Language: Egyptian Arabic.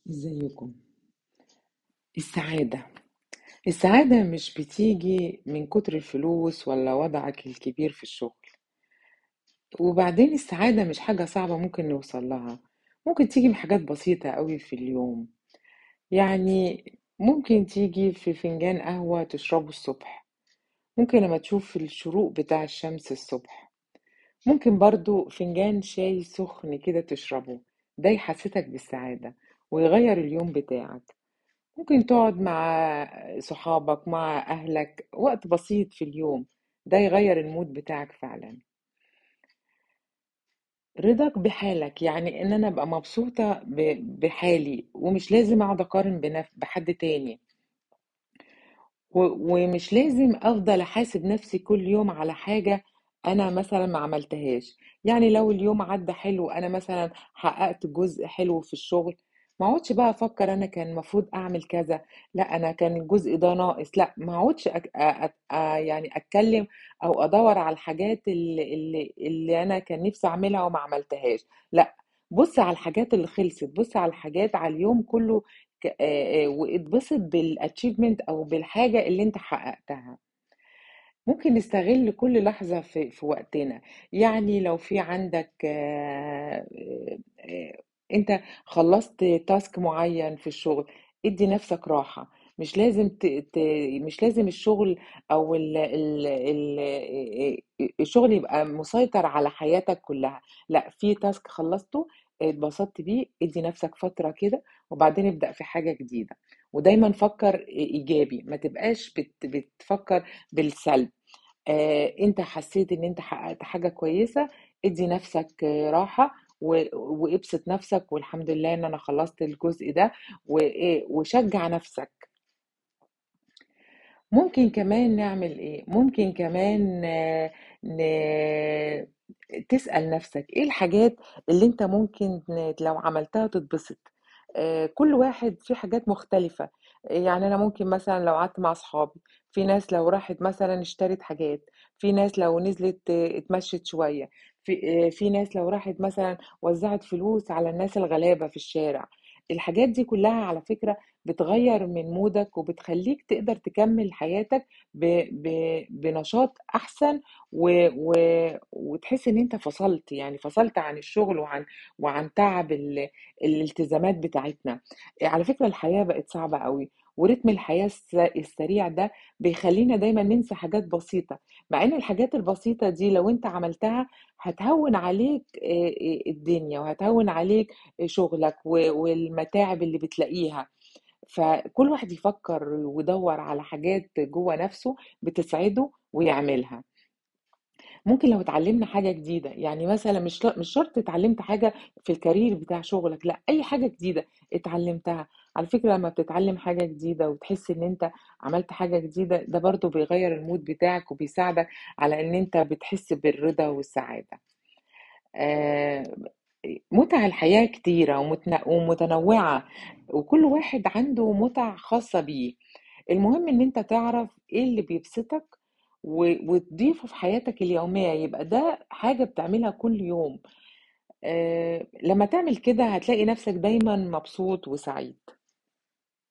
ازيكم السعادة السعادة مش بتيجي من كتر الفلوس ولا وضعك الكبير في الشغل وبعدين السعادة مش حاجة صعبة ممكن نوصل لها ممكن تيجي من حاجات بسيطة قوي في اليوم يعني ممكن تيجي في فنجان قهوة تشربه الصبح ممكن لما تشوف الشروق بتاع الشمس الصبح ممكن برضو فنجان شاي سخن كده تشربه ده يحسسك بالسعادة ويغير اليوم بتاعك ممكن تقعد مع صحابك مع أهلك وقت بسيط في اليوم ده يغير المود بتاعك فعلا رضاك بحالك يعني ان انا ابقى مبسوطة ب- بحالي ومش لازم اقعد اقارن بنف- بحد تاني و- ومش لازم افضل احاسب نفسي كل يوم على حاجة انا مثلا ما عملتهاش يعني لو اليوم عدى حلو انا مثلا حققت جزء حلو في الشغل ما اقعدش بقى افكر انا كان المفروض اعمل كذا لا انا كان الجزء ده ناقص لا ما اقعدش أك... أ... أ... يعني اتكلم او ادور على الحاجات اللي, اللي اللي انا كان نفسي اعملها وما عملتهاش لا بص على الحاجات اللي خلصت بص على الحاجات على اليوم كله ك- آه، آه، واتبسط بالاتشيفمنت او بالحاجه اللي انت حققتها ممكن نستغل كل لحظه في في وقتنا يعني لو في عندك آه، آه، آه، انت خلصت تاسك معين في الشغل ادي نفسك راحه مش لازم ت... ت... مش لازم الشغل او ال... ال... ال... آه، الشغل يبقى مسيطر على حياتك كلها لا في تاسك خلصته اتبسطت بيه ادي نفسك فترة كده وبعدين ابدأ في حاجة جديدة ودايما فكر ايجابي ما تبقاش بت... بتفكر بالسلب آه، انت حسيت ان انت حققت حاجة كويسة ادي نفسك آه، راحة و- وابسط نفسك والحمد لله ان انا خلصت الجزء ده وايه وشجع نفسك ممكن كمان نعمل ايه ممكن كمان آه، ن... تسأل نفسك ايه الحاجات اللي انت ممكن لو عملتها تتبسط آه، كل واحد في حاجات مختلفة يعني انا ممكن مثلا لو قعدت مع اصحابي في ناس لو راحت مثلا اشترت حاجات في ناس لو نزلت آه، اتمشت شوية في آه، في ناس لو راحت مثلا وزعت فلوس على الناس الغلابة في الشارع الحاجات دي كلها على فكرة بتغير من مودك وبتخليك تقدر تكمل حياتك ب... ب... بنشاط احسن و... و... وتحس ان انت فصلت يعني فصلت عن الشغل وعن وعن تعب ال... الالتزامات بتاعتنا على فكرة الحياة بقت صعبة قوي ورتم الحياة الس- السريع ده بيخلينا دايما ننسى حاجات بسيطة مع ان الحاجات البسيطة دي لو انت عملتها هتهون عليك آه، آه، الدنيا وهتهون عليك شغلك و- والمتاعب اللي بتلاقيها فكل واحد يفكر ويدور على حاجات جوه نفسه بتسعده ويعملها ممكن لو اتعلمنا حاجة جديدة يعني مثلا مش مش شرط اتعلمت حاجة في الكارير بتاع شغلك لا أي حاجة جديدة اتعلمتها على فكرة لما بتتعلم حاجة جديدة وتحس ان انت عملت حاجة جديدة ده برضو بيغير المود بتاعك وبيساعدك على ان انت بتحس بالرضا والسعادة آه، متع الحياة كتيرة ومتن- ومتنوعة وكل واحد عنده متع خاصة بيه المهم ان انت تعرف ايه اللي بيبسطك و- وتضيفه في حياتك اليومية يبقى ده حاجة بتعملها كل يوم آه، لما تعمل كده هتلاقي نفسك دايما مبسوط وسعيد